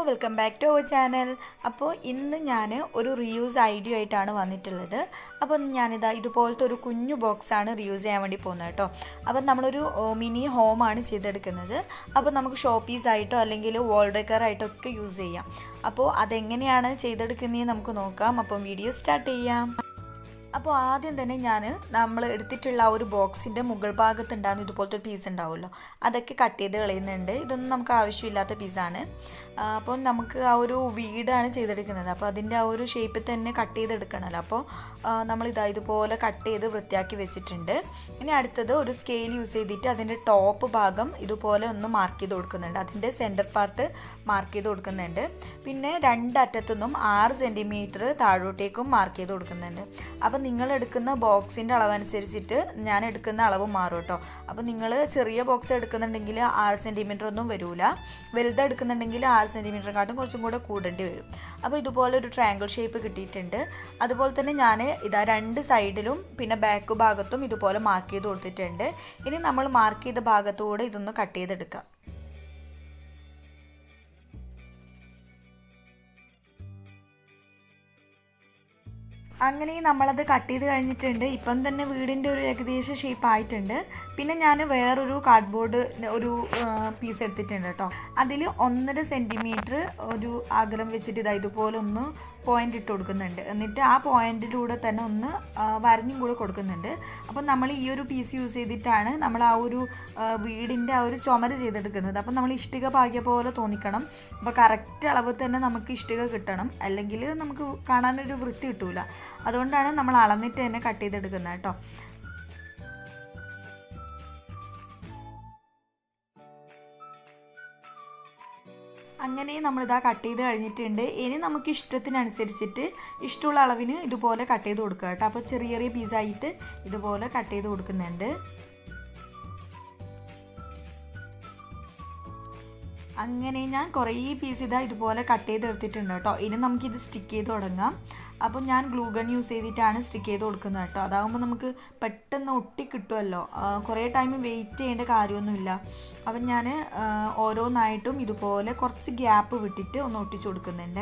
welcome back to our channel അപ്പോൾ ഇന്ന് ഞാൻ ഒരു റീയൂസ് ഐഡിയ ആയിട്ടാണ് വന്നിട്ടുള്ളത് അപ്പം ഞാനിതാ ഇതുപോലത്തെ ഒരു കുഞ്ഞു ബോക്സാണ് റീയൂസ് ചെയ്യാൻ വേണ്ടി പോകുന്നത് കേട്ടോ അപ്പം നമ്മളൊരു മിനി ഹോമാണ് ചെയ്തെടുക്കുന്നത് അപ്പോൾ നമുക്ക് ഷോപ്പീസ് ആയിട്ടോ അല്ലെങ്കിൽ വാൾ ഡെക്കർ ആയിട്ടോ ഒക്കെ യൂസ് ചെയ്യാം അപ്പോൾ അതെങ്ങനെയാണ് ചെയ്തെടുക്കുന്നതെന്ന് നമുക്ക് നോക്കാം അപ്പം വീഡിയോ സ്റ്റാർട്ട് ചെയ്യാം അപ്പോൾ ആദ്യം തന്നെ ഞാൻ നമ്മൾ എടുത്തിട്ടുള്ള ആ ഒരു ബോക്സിൻ്റെ മുകൾ ഭാഗത്ത് ഉണ്ടാകുന്ന ഇതുപോലത്തെ ഒരു പീസ് ഉണ്ടാവുമല്ലോ അതൊക്കെ കട്ട് ചെയ്ത് കളയുന്നുണ്ട് ഇതൊന്നും നമുക്ക് ആവശ്യമില്ലാത്ത പീസാണ് അപ്പോൾ നമുക്ക് ആ ഒരു വീടാണ് ചെയ്തെടുക്കുന്നത് അപ്പോൾ അതിൻ്റെ ആ ഒരു ഷേപ്പിൽ തന്നെ കട്ട് ചെയ്തെടുക്കണമല്ലോ അപ്പോൾ നമ്മൾ ഇതാ ഇതുപോലെ കട്ട് ചെയ്ത് വൃത്തിയാക്കി വെച്ചിട്ടുണ്ട് ഇനി അടുത്തത് ഒരു സ്കെയിൽ യൂസ് ചെയ്തിട്ട് അതിൻ്റെ ടോപ്പ് ഭാഗം ഇതുപോലെ ഒന്ന് മാർക്ക് ചെയ്ത് കൊടുക്കുന്നുണ്ട് അതിൻ്റെ സെൻറ്റർ പാർട്ട് മാർക്ക് ചെയ്ത് കൊടുക്കുന്നുണ്ട് പിന്നെ രണ്ട് അറ്റത്തുനിന്നും ആറ് സെൻറ്റിമീറ്റർ താഴോട്ടേക്കും മാർക്ക് ചെയ്ത് കൊടുക്കുന്നുണ്ട് അപ്പോൾ നിങ്ങൾ എടുക്കുന്ന ബോക്സിൻ്റെ അളവനുസരിച്ചിട്ട് ഞാൻ എടുക്കുന്ന അളവ് മാറും കേട്ടോ അപ്പോൾ നിങ്ങൾ ചെറിയ ബോക്സ് എടുക്കുന്നുണ്ടെങ്കിൽ ആറ് സെൻറ്റിമീറ്റർ ഒന്നും വരില്ല വലുത് എടുക്കുന്നുണ്ടെങ്കിൽ ആറ് സെൻറ്റിമീറ്ററിനെക്കാട്ടും കുറച്ചും കൂടെ കൂടേണ്ടി വരും അപ്പോൾ ഇതുപോലെ ഒരു ട്രയാങ്കിൾ ഷേപ്പ് കിട്ടിയിട്ടുണ്ട് അതുപോലെ തന്നെ ഞാൻ ഇതാ രണ്ട് സൈഡിലും പിന്നെ ബാക്ക് ഭാഗത്തും ഇതുപോലെ മാർക്ക് ചെയ്ത് കൊടുത്തിട്ടുണ്ട് ഇനി നമ്മൾ മാർക്ക് ചെയ്ത ഭാഗത്തുകൂടെ ഇതൊന്ന് കട്ട് ചെയ്തെടുക്കാം അങ്ങനെ നമ്മളത് കട്ട് ചെയ്ത് കഴിഞ്ഞിട്ടുണ്ട് ഇപ്പം തന്നെ വീടിൻ്റെ ഒരു ഏകദേശ ഷേപ്പ് ആയിട്ടുണ്ട് പിന്നെ ഞാൻ വേറൊരു കാർഡ്ബോർഡ് ഒരു പീസ് എടുത്തിട്ടുണ്ട് കേട്ടോ അതിൽ ഒന്നര സെൻറ്റിമീറ്റർ ഒരു അകലം വെച്ചിട്ട് ഇതാ ഇതുപോലെ ഒന്ന് പോയിന്റ് ഇട്ട് കൊടുക്കുന്നുണ്ട് എന്നിട്ട് ആ പോയിന്റിലൂടെ തന്നെ ഒന്ന് വരഞ്ഞും കൂടെ കൊടുക്കുന്നുണ്ട് അപ്പം നമ്മൾ ഈ ഒരു പീസ് യൂസ് ചെയ്തിട്ടാണ് നമ്മൾ ആ ഒരു വീടിൻ്റെ ആ ഒരു ചുമര് ചെയ്തെടുക്കുന്നത് അപ്പം നമ്മൾ ഇഷ്ടിക പാകിയ പോലെ തോന്നിക്കണം അപ്പോൾ കറക്റ്റ് അളവ് തന്നെ നമുക്ക് ഇഷ്ടിക കിട്ടണം അല്ലെങ്കിൽ നമുക്ക് കാണാനൊരു വൃത്തി കിട്ടൂല അതുകൊണ്ടാണ് നമ്മൾ അളന്നിട്ട് തന്നെ കട്ട് ചെയ്തെടുക്കുന്നത് കേട്ടോ അങ്ങനെ നമ്മളിതാ കട്ട് ചെയ്ത് കഴിഞ്ഞിട്ടുണ്ട് ഇനി നമുക്ക് ഇഷ്ടത്തിനനുസരിച്ചിട്ട് ഇഷ്ടമുള്ള അളവിന് ഇതുപോലെ കട്ട് ചെയ്ത് കൊടുക്കുക കേട്ടോ അപ്പോൾ ചെറിയ ചെറിയ പീസായിട്ട് ഇതുപോലെ കട്ട് ചെയ്ത് കൊടുക്കുന്നുണ്ട് അങ്ങനെ ഞാൻ കുറേ പീസ് ഇതാ ഇതുപോലെ കട്ട് ചെയ്ത് എടുത്തിട്ടുണ്ട് കേട്ടോ ഇനി നമുക്കിത് സ്റ്റിക്ക് ചെയ്ത് തുടങ്ങാം അപ്പോൾ ഞാൻ ഗ്ലൂഗൺ യൂസ് ചെയ്തിട്ടാണ് സ്റ്റിക്ക് ചെയ്ത് കൊടുക്കുന്നത് കേട്ടോ അതാകുമ്പോൾ നമുക്ക് പെട്ടെന്ന് ഒട്ടി കിട്ടുമല്ലോ കുറേ ടൈം വെയിറ്റ് ചെയ്യേണ്ട കാര്യമൊന്നുമില്ല അപ്പം ഞാൻ ഓരോന്നായിട്ടും ഇതുപോലെ കുറച്ച് ഗ്യാപ്പ് വിട്ടിട്ട് ഒന്ന് ഒട്ടിച്ചു കൊടുക്കുന്നുണ്ട്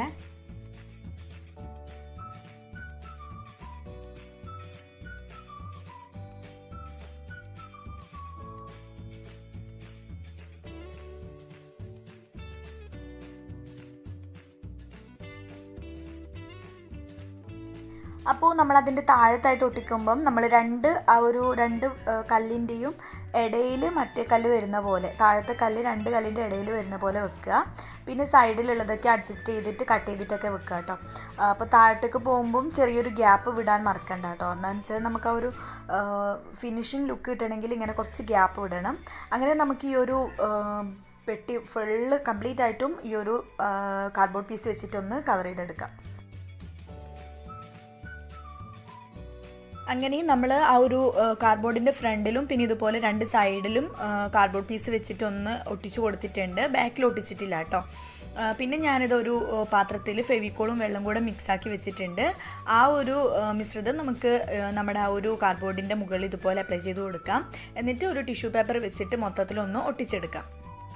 അപ്പോൾ നമ്മൾ അതിൻ്റെ താഴത്തായിട്ട് ഒട്ടിക്കുമ്പം നമ്മൾ രണ്ട് ആ ഒരു രണ്ട് കല്ലിൻ്റെയും ഇടയിൽ മറ്റേ കല്ല് വരുന്ന പോലെ താഴത്തെ കല്ല് രണ്ട് കല്ലിൻ്റെ ഇടയിൽ വരുന്ന പോലെ വെക്കുക പിന്നെ സൈഡിലുള്ളതൊക്കെ അഡ്ജസ്റ്റ് ചെയ്തിട്ട് കട്ട് ചെയ്തിട്ടൊക്കെ വെക്കുക കേട്ടോ അപ്പോൾ താഴത്തേക്ക് പോകുമ്പം ചെറിയൊരു ഗ്യാപ്പ് വിടാൻ മറക്കണ്ട കേട്ടോ എന്താണെന്ന് വെച്ചാൽ നമുക്ക് ആ ഒരു ഫിനിഷിങ് ലുക്ക് കിട്ടണമെങ്കിൽ ഇങ്ങനെ കുറച്ച് ഗ്യാപ്പ് വിടണം അങ്ങനെ നമുക്ക് ഈ ഒരു പെട്ടി ഫുള്ള് കംപ്ലീറ്റ് ആയിട്ടും ഈ ഒരു കാർഡ്ബോർഡ് പീസ് വെച്ചിട്ടൊന്ന് കവർ ചെയ്തെടുക്കാം അങ്ങനെ നമ്മൾ ആ ഒരു കാർഡ്ബോർഡിൻ്റെ ഫ്രണ്ടിലും പിന്നെ ഇതുപോലെ രണ്ട് സൈഡിലും കാർഡ്ബോർഡ് പീസ് വെച്ചിട്ടൊന്ന് ഒട്ടിച്ചു കൊടുത്തിട്ടുണ്ട് ബാക്കിൽ ഒട്ടിച്ചിട്ടില്ല കേട്ടോ പിന്നെ ഞാനിതൊരു പാത്രത്തിൽ ഫെവിക്കോളും വെള്ളം കൂടെ മിക്സാക്കി വെച്ചിട്ടുണ്ട് ആ ഒരു മിശ്രിതം നമുക്ക് നമ്മുടെ ആ ഒരു കാർഡ്ബോർഡിൻ്റെ മുകളിൽ ഇതുപോലെ അപ്ലൈ ചെയ്ത് കൊടുക്കാം എന്നിട്ട് ഒരു ടിഷ്യൂ പേപ്പർ വെച്ചിട്ട് മൊത്തത്തിലൊന്ന് ഒട്ടിച്ചെടുക്കാം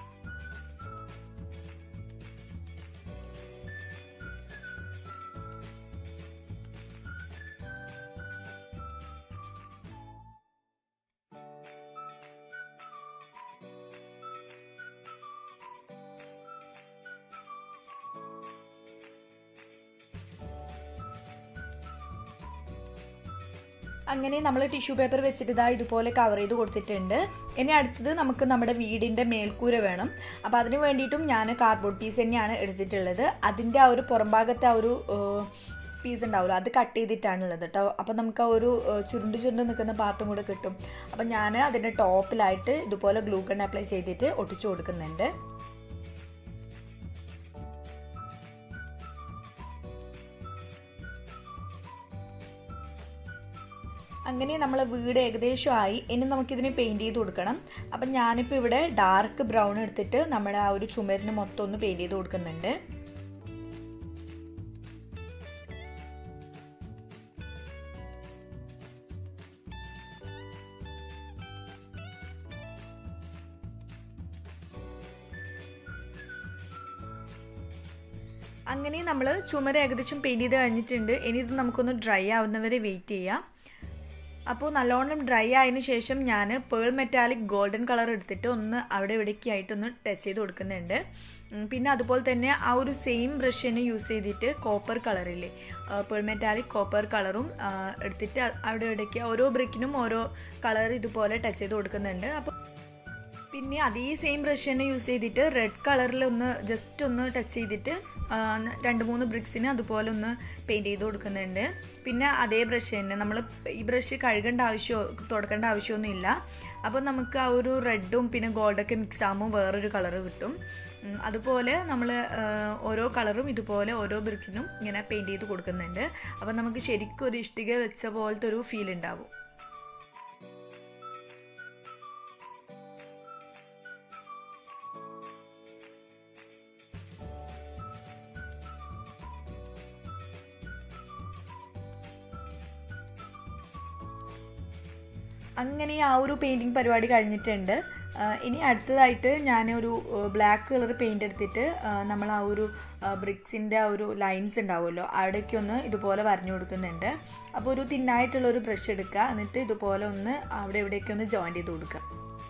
അങ്ങനെ നമ്മൾ ടിഷ്യൂ പേപ്പർ വെച്ചിട്ട് ഇതാ ഇതുപോലെ കവർ ചെയ്ത് കൊടുത്തിട്ടുണ്ട് ഇനി അടുത്തത് നമുക്ക് നമ്മുടെ വീടിൻ്റെ മേൽക്കൂര വേണം അപ്പോൾ അതിന് വേണ്ടിയിട്ടും ഞാൻ കാർഡ്ബോർഡ് പീസ് തന്നെയാണ് എടുത്തിട്ടുള്ളത് അതിൻ്റെ ആ ഒരു പുറംഭാഗത്തെ ആ ഒരു പീസ് ഉണ്ടാവുമല്ലോ അത് കട്ട് ചെയ്തിട്ടാണുള്ളത് കേട്ടോ അപ്പോൾ നമുക്ക് ആ ഒരു ചുരുണ്ട് ചുരുണ്ട് നിൽക്കുന്ന പാർട്ടും കൂടെ കിട്ടും അപ്പോൾ ഞാൻ അതിൻ്റെ ടോപ്പിലായിട്ട് ഇതുപോലെ ഗ്ലൂ ഗൺ അപ്ലൈ ചെയ്തിട്ട് ഒട്ടിച്ചു കൊടുക്കുന്നുണ്ട് അങ്ങനെ നമ്മളെ വീട് ഏകദേശമായി ഇനി നമുക്കിതിന് പെയിൻറ്റ് ചെയ്ത് കൊടുക്കണം അപ്പം ഞാനിപ്പോൾ ഇവിടെ ഡാർക്ക് ബ്രൗൺ എടുത്തിട്ട് നമ്മുടെ ആ ഒരു ചുമരിന് മൊത്തം ഒന്ന് പെയിൻറ്റ് ചെയ്ത് കൊടുക്കുന്നുണ്ട് അങ്ങനെ നമ്മൾ ചുമര് ഏകദേശം പെയിൻറ്റ് ചെയ്ത് കഴിഞ്ഞിട്ടുണ്ട് ഇനി ഇത് നമുക്കൊന്ന് ഡ്രൈ ആവുന്നവരെ വെയിറ്റ് ചെയ്യാം അപ്പോൾ നല്ലോണം ഡ്രൈ ആയതിന് ശേഷം ഞാൻ പേൾ മെറ്റാലിക് ഗോൾഡൻ കളർ എടുത്തിട്ട് ഒന്ന് അവിടെ ഇവിടേക്ക് ആയിട്ടൊന്ന് ടച്ച് ചെയ്ത് കൊടുക്കുന്നുണ്ട് ഉം, പിന്നെ അതുപോലെ തന്നെ ആ ഒരു സെയിം ബ്രഷ് തന്നെ യൂസ് ചെയ്തിട്ട് കോപ്പർ കളറില്ലേ പേൾ മെറ്റാലിക് കോപ്പർ കളറും ആ, എടുത്തിട്ട് അവിടെ ഇവിടേക്ക് ഓരോ ബ്രിക്കിനും ഓരോ കളർ ഇതുപോലെ ടച്ച് ചെയ്ത് കൊടുക്കുന്നുണ്ട് അപ്പോൾ പിന്നെ അതേ സെയിം ബ്രഷ് തന്നെ യൂസ് ചെയ്തിട്ട് റെഡ് കളറിൽ ഒന്ന് ജസ്റ്റ് ഒന്ന് ടച്ച് ചെയ്തിട്ട് ആ, രണ്ട് മൂന്ന് ബ്രിക്സിന് അതുപോലെ ഒന്ന് പെയിൻറ് ചെയ്ത് കൊടുക്കുന്നുണ്ട് പിന്നെ അതേ ബ്രഷ് തന്നെ നമ്മൾ ഈ ബ്രഷ് കഴുകേണ്ട ആവശ്യമോ തുടക്കേണ്ട ആവശ്യമൊന്നുമില്ല അപ്പോൾ നമുക്ക് ആ ഒരു റെഡും പിന്നെ ഗോൾഡൊക്കെ മിക്സ് ആകുമ്പോൾ വേറൊരു കളറ് കിട്ടും ഉം, അതുപോലെ നമ്മൾ ഓരോ കളറും ഇതുപോലെ ഓരോ ബ്രിക്കിനും ഇങ്ങനെ പെയിൻറ് ചെയ്ത് കൊടുക്കുന്നുണ്ട് അപ്പോൾ നമുക്ക് ശരിക്കും ഒരു ഇഷ്ടിക വെച്ച പോലത്തെ ഒരു ഫീൽ ഉണ്ടാവും അങ്ങനെ ആ ഒരു പെയിൻറ്റിങ് പരിപാടി കഴിഞ്ഞിട്ടുണ്ട് ആ, ഇനി അടുത്തതായിട്ട് ഞാൻ ഒരു ബ്ലാക്ക് കളർ പെയിൻ്റ് എടുത്തിട്ട് ആ, നമ്മൾ ആ ഒരു ബ്രിക്സിൻ്റെ ആ ഒരു ലൈൻസ് ഉണ്ടാവുമല്ലോ അവിടേക്കൊന്ന് ഇതുപോലെ വരഞ്ഞു കൊടുക്കുന്നുണ്ട് അപ്പോൾ ഒരു തിന്നായിട്ടുള്ള ഒരു ബ്രഷ് എടുക്കുക എന്നിട്ട് ഇതുപോലെ ഒന്ന് അവിടെ ഇവിടേക്ക് ഒന്ന് ജോയിൻ ചെയ്ത് കൊടുക്കുക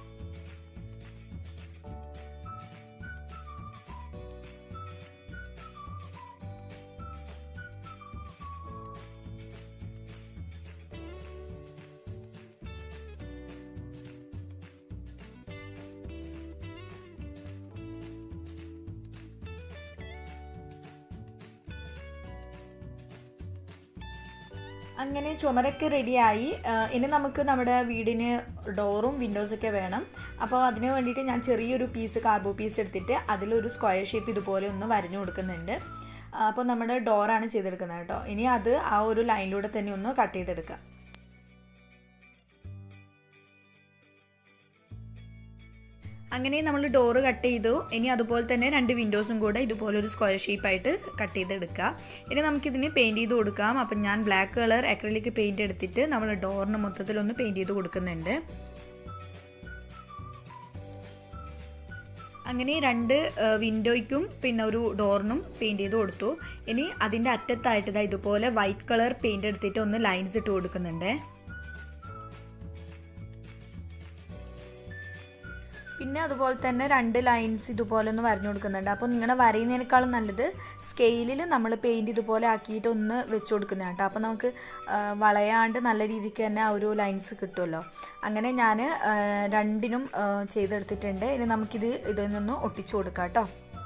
അങ്ങനെ ചുമരൊക്കെ റെഡിയായി ഇനി നമുക്ക് നമ്മുടെ വീടിന് ഡോറും വിൻഡോസൊക്കെ വേണം അപ്പോൾ അതിന് വേണ്ടിയിട്ട് ഞാൻ ചെറിയൊരു പീസ് കാർബോ പീസ് എടുത്തിട്ട് അതിലൊരു സ്ക്വയർ ഷേപ്പ് ഇതുപോലെ ഒന്ന് വരഞ്ഞു കൊടുക്കുന്നുണ്ട് ആ, അപ്പോൾ നമ്മുടെ ഡോറാണ് ചെയ്തെടുക്കുന്നത് കേട്ടോ ഇനി അത് ആ ഒരു ലൈനിലൂടെ തന്നെ ഒന്ന് കട്ട് ചെയ്തെടുക്കാം അങ്ങനെ നമ്മൾ ഡോറ് കട്ട് ചെയ്തു ഇനി അതുപോലെ തന്നെ രണ്ട് വിൻഡോസും കൂടെ ഇതുപോലെ ഒരു സ്ക്വയർ ഷേപ്പായിട്ട് കട്ട് ചെയ്തെടുക്കുക ഇനി നമുക്കിതിന് പെയിൻറ് ചെയ്ത് കൊടുക്കാം അപ്പം ഞാൻ ബ്ലാക്ക് കളർ അക്രലിക് പെയിൻറ് എടുത്തിട്ട് നമ്മൾ ഡോറിന് മൊത്തത്തിലൊന്ന് പെയിൻറ് ചെയ്ത് കൊടുക്കുന്നുണ്ട് അങ്ങനെ രണ്ട് വിൻഡോയ്ക്കും പിന്നെ ഒരു ഡോറിനും പെയിൻറ് ചെയ്ത് കൊടുത്തു ഇനി അതിൻ്റെ അറ്റത്തായിട്ട് ഇതാ ഇതുപോലെ വൈറ്റ് കളർ പെയിൻറ് എടുത്തിട്ട് ഒന്ന് ലൈൻസ് ഇട്ട് കൊടുക്കുന്നുണ്ട് പിന്നെ അതുപോലെ തന്നെ രണ്ട് ലൈൻസ് ഇതുപോലെ ഒന്ന് വരഞ്ഞു കൊടുക്കുന്നുണ്ട് അപ്പോൾ നിങ്ങളുടെ വരയുന്നതിനേക്കാളും നല്ലത് സ്കെയിലിൽ നമ്മൾ പെയിൻറ് ഇതുപോലെ ആക്കിയിട്ട് ഒന്ന് വെച്ച് കൊടുക്കുന്നതാണ് കേട്ടോ അപ്പോൾ നമുക്ക് ആ, വളയാണ്ട് നല്ല രീതിക്ക് തന്നെ ആ ഒരു ലൈൻസ് കിട്ടുമല്ലോ അങ്ങനെ ഞാൻ രണ്ടിനും ആ, ചെയ്തെടുത്തിട്ടുണ്ട് ഇനി നമുക്കിത് ഇതിനൊന്ന് ഒട്ടിച്ചു കൊടുക്കാം കേട്ടോ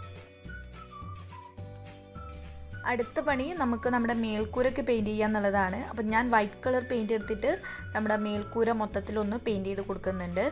അടുത്ത പണി നമുക്ക് നമ്മുടെ മേൽക്കൂരയ്ക്ക് പെയിൻറ് ചെയ്യുക എന്നുള്ളതാണ് അപ്പം ഞാൻ വൈറ്റ് കളർ പെയിൻറ് എടുത്തിട്ട് നമ്മുടെ മേൽക്കൂര മൊത്തത്തിലൊന്ന് പെയിൻറ് ചെയ്ത് കൊടുക്കുന്നുണ്ട്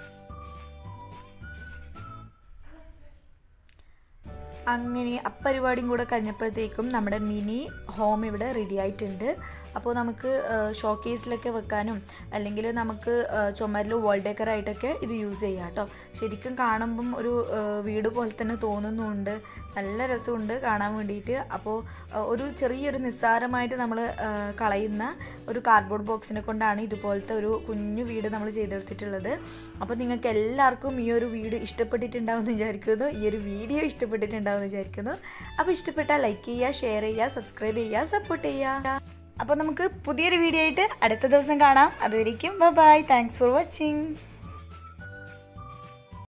അങ്ങനെ അപ്പരിപാടിയും കൂടെ കഴിഞ്ഞപ്പോഴത്തേക്കും നമ്മുടെ മിനി ഹോം ഇവിടെ റെഡി ആയിട്ടുണ്ട് അപ്പോൾ നമുക്ക് ഷോ കേസിലൊക്കെ വെക്കാനും അല്ലെങ്കിൽ നമുക്ക് ചുമരിൽ വാൾ ഡെക്കറായിട്ടൊക്കെ ഇത് യൂസ് ചെയ്യാം കേട്ടോ ശരിക്കും കാണുമ്പം ഒരു ആ, വീട് പോലെ തന്നെ തോന്നുന്നുണ്ട് നല്ല രസമുണ്ട് കാണാൻ വേണ്ടിയിട്ട് അപ്പോൾ ആ, ഒരു ചെറിയൊരു നിസ്സാരമായിട്ട് നമ്മൾ കളയുന്ന ഒരു കാർഡ്ബോർഡ് ബോക്സിനെ കൊണ്ടാണ് ഇതുപോലത്തെ ഒരു കുഞ്ഞു വീട് നമ്മൾ ചെയ്തെടുത്തിട്ടുള്ളത് അപ്പോൾ നിങ്ങൾക്ക് എല്ലാവർക്കും ഈ ഒരു വീട് ഇഷ്ടപ്പെട്ടിട്ടുണ്ടാവും എന്ന് വിചാരിക്കുന്നു ഈ ഒരു വീഡിയോ ഇഷ്ടപ്പെട്ടിട്ടുണ്ടാവും എന്ന് വിചാരിക്കുന്നു അപ്പോൾ ഇഷ്ടപ്പെട്ടാൽ ലൈക്ക് ചെയ്യുക ഷെയർ ചെയ്യുക സബ്സ്ക്രൈബ് ചെയ്യുക സപ്പോർട്ട് ചെയ്യുക അപ്പോൾ നമുക്ക് പുതിയൊരു വീഡിയോ ആയിട്ട് അടുത്ത ദിവസം കാണാം അതുവരേക്കും ബൈ താങ്ക്സ് ഫോർ വാച്ചിങ്